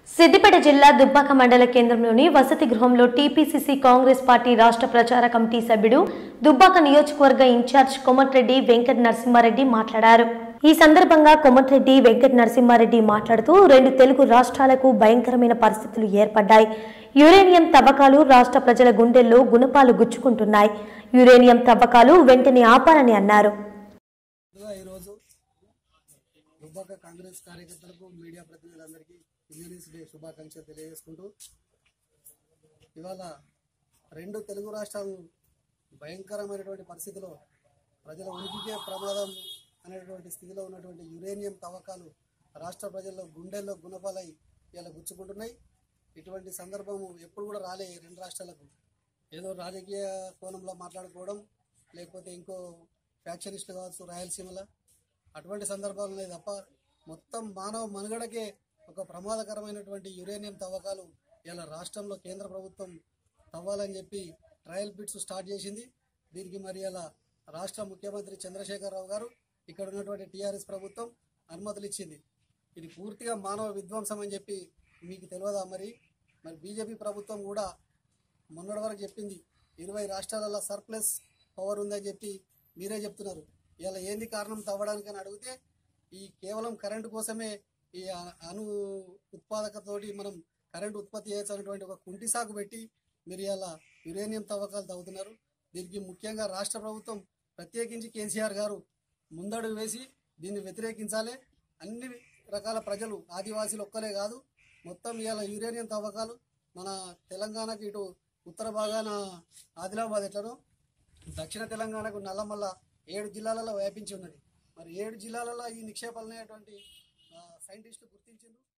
సిద్దిపేట జిల్లా దుబ్బాక మండల కేంద్రంలోని వసతి గృహంలో టీపీసీసీ కాంగ్రెస్ పార్టీ రాష్ట్ర ప్రచార కమిటీ సభ్యుడు దుబ్బాక నియోజకవర్గ ఇన్ఛార్జ్ కొమటిరెడ్డి వెంకట నరసింహారెడ్డి మాట్లాడారు ఈ సందర్భంగా కొమటిరెడ్డి వెంకట నరసింహారెడ్డి మాట్లాడుతూ రెండు తెలుగు రాష్ట్రాలకు భయంకరమైన పరిస్థితులు ఏర్పడ్డాయి యురేనియం తవ్వకాలు రాష్ట్ర ప్రజల గుండెల్లో గుణపాలు గుచ్చుకుంటున్నాయి యురేనియం తవ్వకాలు వెంటనే ఆపాలని అన్నారు ముందుగా ఈరోజు దుబ్బాక కాంగ్రెస్ కార్యకర్తలకు మీడియా ప్రతినిధులందరికీ ఇంజనీర్స్ డే శుభాకాంక్షలు తెలియజేసుకుంటూ ఇవాళ రెండు తెలుగు రాష్ట్రాలు భయంకరమైనటువంటి పరిస్థితిలో ప్రజల ఉనికికే ప్రమాదం అనేటువంటి స్థితిలో ఉన్నటువంటి యురేనియం తవ్వకాలు రాష్ట్ర ప్రజల్లో గుండెల్లో గుణపాలై ఇలా గుచ్చుకుంటున్నాయి ఇటువంటి సందర్భము ఎప్పుడు కూడా రాలే ఈ రెండు రాష్ట్రాలకు ఏదో రాజకీయ కోణంలో మాట్లాడుకోవడం లేకపోతే ఇంకో ఫ్యాక్షనిస్టులు కావచ్చు రాయలసీమలో అటువంటి సందర్భాలు ఉన్నాయి తప్ప మొత్తం మానవ మనుగడకే ఒక ప్రమాదకరమైనటువంటి యురేనియం తవ్వకాలు ఇలా రాష్ట్రంలో కేంద్ర ప్రభుత్వం తవ్వాలని చెప్పి ట్రయల్ బిట్స్ స్టార్ట్ చేసింది దీనికి మరి ఇలా రాష్ట్ర ముఖ్యమంత్రి చంద్రశేఖరరావు గారు ఇక్కడ ఉన్నటువంటి టీఆర్ఎస్ ప్రభుత్వం అనుమతులు ఇచ్చింది ఇది పూర్తిగా మానవ విధ్వంసం అని చెప్పి మీకు తెలియదా మరి మరి బీజేపీ ప్రభుత్వం కూడా మొన్నటి వరకు చెప్పింది ఇరవై రాష్ట్రాలలో సర్ప్లస్ పవర్ ఉందని చెప్పి మీరే చెప్తున్నారు ఇలా ఏంది కారణం తవ్వడానికి అని అడిగితే ఈ కేవలం కరెంటు కోసమే ఈ అ- అణు ఉత్పాదకతోటి మనం కరెంటు ఉత్పత్తి చేయొచ్చు అనేటువంటి ఒక కుంటి సాకు పెట్టి మీరు ఇలా యురేనియం తవ్వకాలు తవ్వుతున్నారు దీనికి ముఖ్యంగా రాష్ట్ర ప్రభుత్వం ప్రత్యేకించి కేసీఆర్ గారు ముందడుగు వేసి దీన్ని వ్యతిరేకించాలి అన్ని రకాల ప్రజలు ఆదివాసీలు ఒక్కలే కాదు మొత్తం ఇవాళ యురేనియం తవ్వకాలు మన తెలంగాణకి ఇటు ఉత్తర భాగాన ఆదిలాబాద్ ఎట్లనో దక్షిణ తెలంగాణకు నల్లమల్ల ఏడు జిల్లాలలో వ్యాపించి ఉన్నది మరి ఏడు జిల్లాలలో ఈ నిక్షేపాలు అనేటువంటి సైంటిస్టులు గుర్తించిండ్రు